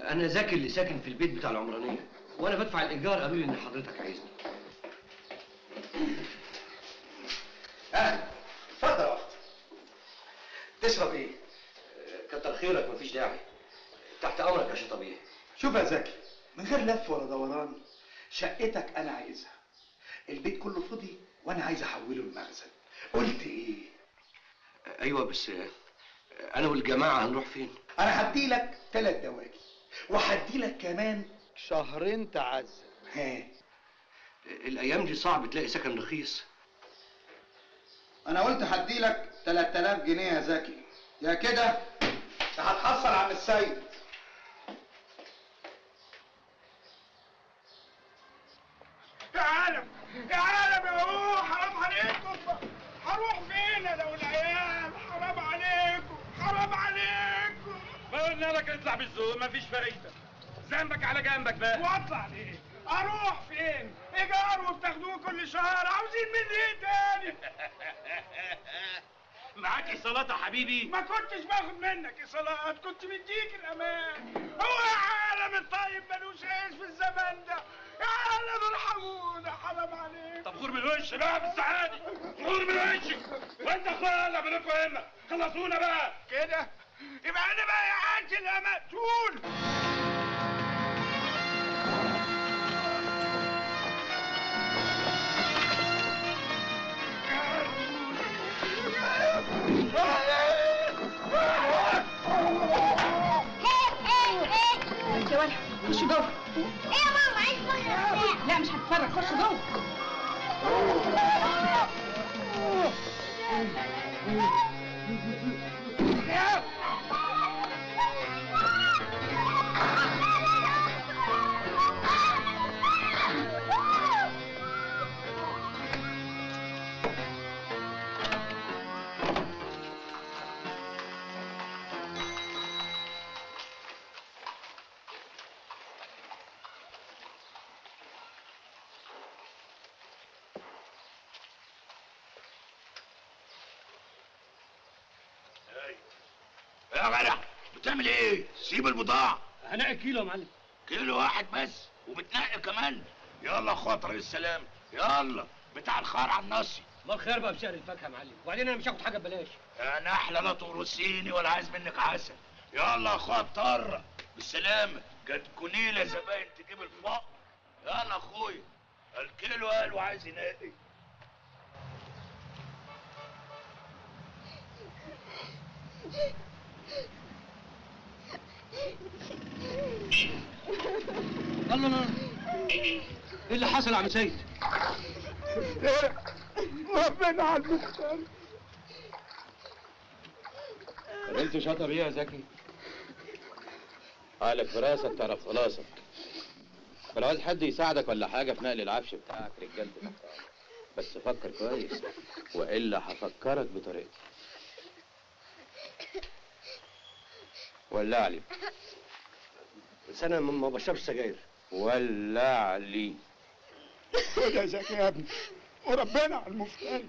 انا زكي اللي ساكن في البيت بتاع العمرانيه وانا بدفع الايجار قالوا لي ان حضرتك عايزني اهلا اتفضل يا اخت تشرب ايه؟ كتر خيرك مفيش داعي تحت امرك يا شيخ طبيعي شوف يا زكي من غير لف ولا دوران شقتك انا عايزها البيت كله فاضي وانا عايز احوله لمخزن قلت ايه ايوه بس انا والجماعه هنروح فين انا هديلك ثلاث دواجي وهديلك كمان شهرين تعذب ها الايام دي صعب تلاقي سكن رخيص انا قلت هديلك 3000 جنيه يا زكي يا كده يا هتحصل عن السيد يا عالم يا عالم يا هو حرام عليكم هروح فين انا والعيال حرام عليكم حرام عليكم ما قلنا لك اطلع بالذوق مفيش فريده ذنبك على جنبك بقى واطلع ليه اروح فين ايجار وبتاخدوه كل شهر عاوزين مني ايه تاني معاك ايصالات يا حبيبي ما كنتش باخد منك ايصالات كنت مديك الامان هو يا عالم الطيب ملوش عيش في الزمن ده يا عالم ارحمونا حرام عليكم طب غور من وشي بقى بالسعادة غور من وشي وانت اخويا يلا بينكم يهمك خلصونا بقى كده يبقى انا بقى يا عاجل يا مقتول انت ولا خش جوه ايه يا ماما عايز اتفرج لا مش هتتفرج خش جوه يا جدع بتعمل ايه؟ سيب البضاعة هنقي كيلو يا معلم كيلو واحد بس وبتنقي كمان يلا خاطر السلام يلا بتاع الخار على النصي ما الخير بقى بسعر الفاكهه يا معلم وبعدين انا مش هاخد حاجه ببلاش انا احلى لا تورسيني ولا عايز منك عسل يلا يا خاطر بالسلامة جت كونيلة زباين تجيب الفقر يلا اخويا الكيلو قال وعايز ينقي الله الله ايه اللي حصل يا عم سيد ربنا على المختار انت شاطر ايه يا زكي حالك في راسك تعرف خلاصك فلو عايز حد يساعدك ولا حاجه في نقل العفش بتاعك رجالتي تحت بس فكر كويس والا هفكرك بطريقتي ولع لي بس انا ما ما بشربش سجاير ولع لي خد يا زكي يا ابني وربنا على المفتري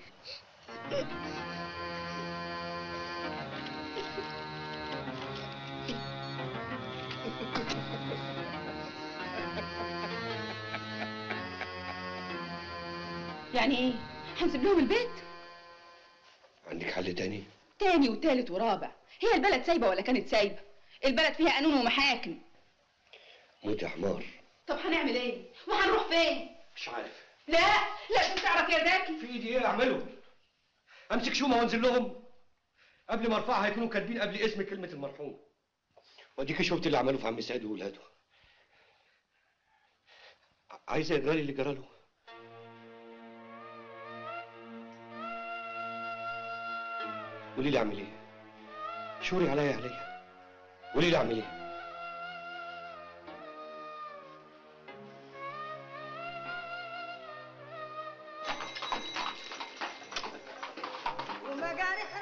يعني ايه هنسيب لهم البيت عندك حل تاني تاني وتالت ورابع هي البلد سايبه ولا كانت سايبه البلد فيها قانون ومحاكم موت يا حمار طب هنعمل ايه وهنروح فين مش عارف لا لازم تعرف يا زكي في ايدي ايه اعمله امسك شومه وانزل لهم قبل ما ارفعها هيكونوا كاتبين قبل اسم كلمه المرحوم واديك شفت اللي عمله في عم سعد وولاده ع- عايزه اجرالي اللي جراله قولي لي اعمل ايه شوري عليا عليا قولي لي اعمل ايه ومجارح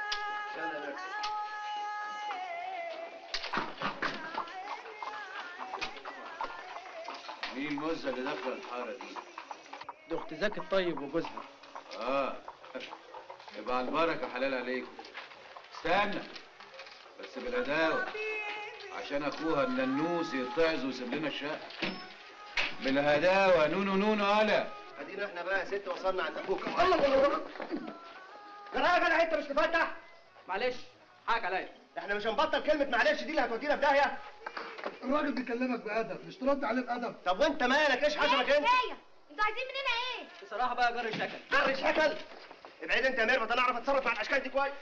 مين المزه اللي داخله الحاره دي ده اخت زكي الطيب وجوزها اه يبقى على البركه حلال عليكم استنى بس بالهداوه عشان اخوها الننوس يتعظ ويسيب لنا الشقه بالهداوه نونو نونو هلا ادينا احنا بقى يا ست وصلنا عند ابوك الله الله الله جرى يا جدع انت مش تفتح معلش حقك عليا احنا مش هنبطل كلمه معلش دي اللي هتودينا في داهيه الراجل بيكلمك بأدب مش ترد عليه بأدب طب وانت مالك ايش حسبك انت كفايه انتوا عايزين مننا ايه بصراحه بقى جري شكل جري شكل ابعد انت يا ميرفت انا اعرف اتصرف مع الاشكال دي كويس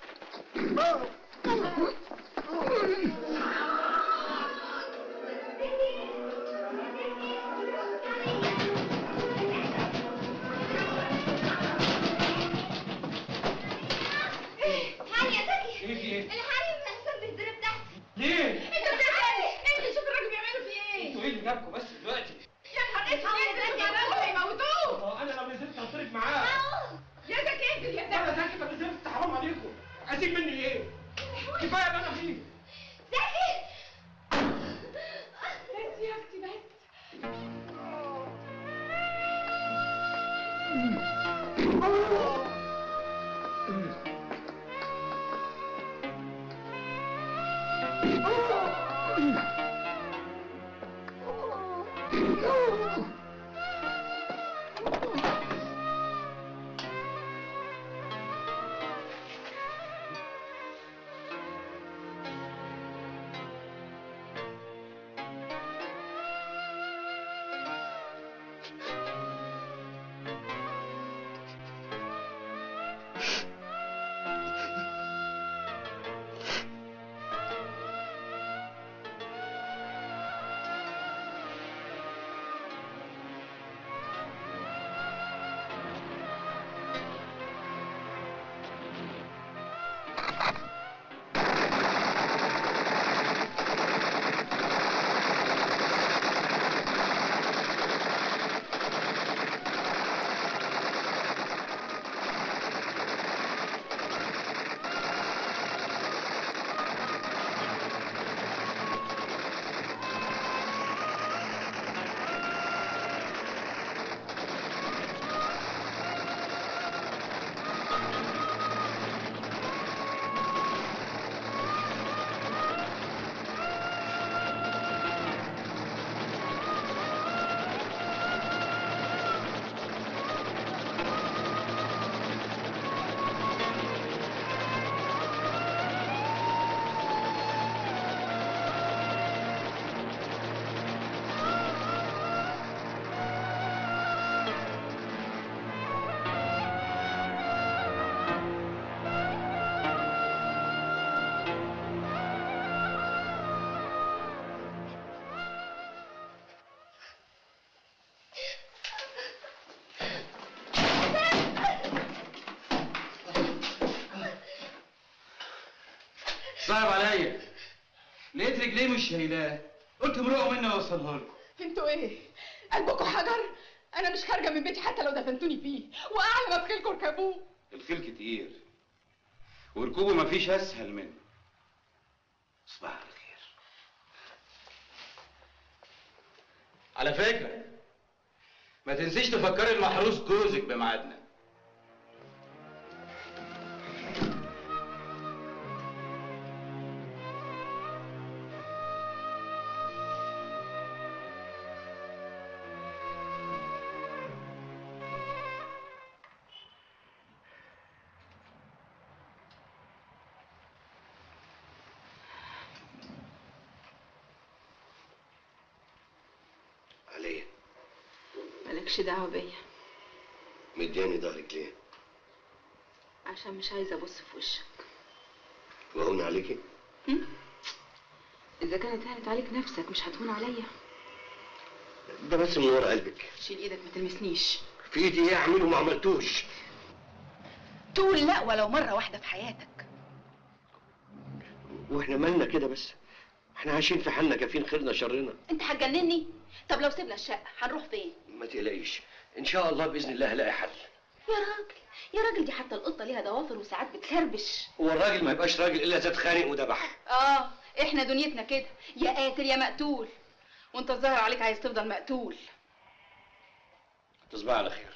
هاني يا زكي ايه في ايه؟ الحريم محسن بالضرب تحت ليه؟ انت بتعمل ايه؟ انت شوف الراجل بيعملوا فيه ايه؟ انتوا ايه اللي جابكم بس دلوقتي؟ يا نهار اسود يا زكي يا بابا هيموتوه اه انا لو نزلت هضرب معاه يا زكي انزل يا انا زكي زكي ما نزلت حرام عليكم عايزين مني ايه؟ كفايه اللي انا فيه زكي بس يا اختي بس صعب عليا لقيت رجليه مش شايلاه قلت مروقه مني اوصلها لكم انتوا ايه؟ قلبكم حجر؟ انا مش خارجه من بيتي حتى لو دفنتوني فيه واعلى ما بخيلكم اركبوه الخيل كتير وركوبه مفيش اسهل منه صباح على خير على فكره ما تنسيش تفكري المحروس جوزك بميعادنا عليا مالكش دعوه بيا مدياني ظهرك ليه؟ عشان مش عايزه ابص في وشك وهون عليكي؟ اذا كانت هانت عليك نفسك مش هتهون عليا ده بس من ورا قلبك شيل ايدك ما تلمسنيش في ايدي ايه اعمله ما عملتوش تقول لا ولو مره واحده في حياتك واحنا مالنا كده بس احنا عايشين في حالنا كافيين خيرنا شرنا انت هتجنني طب لو سيبنا الشقه هنروح فين ما تقلقيش ان شاء الله باذن الله هلاقي حل يا راجل يا راجل دي حتى القطه ليها ضوافر وساعات بتخربش هو الراجل ما يبقاش راجل الا ذات خانق وذبح اه احنا دنيتنا كده يا قاتل يا مقتول وانت الظاهر عليك عايز تفضل مقتول تصبح على خير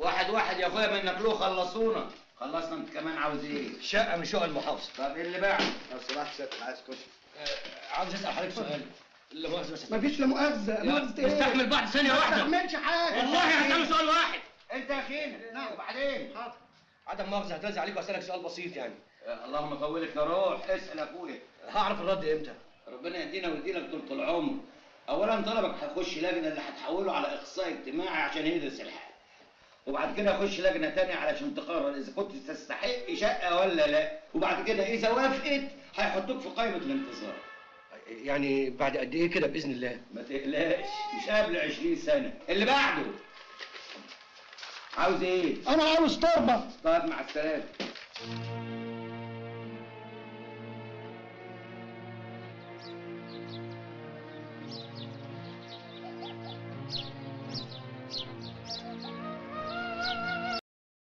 واحد واحد يا اخويا منك له خلصونا خلصنا انت كمان عاوز ايه شقه من شقق المحافظه طب ايه اللي بعد لو سمحت سيادة عايز كشري عاوز اسال حضرتك سؤال لا مؤاخذه بس مفيش لا مؤاخذة يا- مؤاخذة ايه؟ نستحمل بعض ثانية ما واحدة. استحملش حاجة والله هسأله سؤال واحد انت يا اخينا نعم وبعدين حاضر عدم مؤاخذه هتلزق عليك واسالك سؤال بسيط يعني يا اللهم طولك يا روح اسال اخويا هعرف الرد امتى ربنا يدينا ويديلك طول العمر اولا طلبك هيخش لجنه اللي هتحوله على اخصائي اجتماعي عشان يدرس الحال وبعد كده يخش لجنه تانية علشان تقرر اذا كنت تستحق شقه ولا لا وبعد كده اذا وافقت هيحطوك في قائمه الانتظار يعني بعد قد ايه كده باذن الله ما تقلقش مش قبل 20 سنه اللي بعده عاوز ايه انا عاوز تربة طيب مع السلامه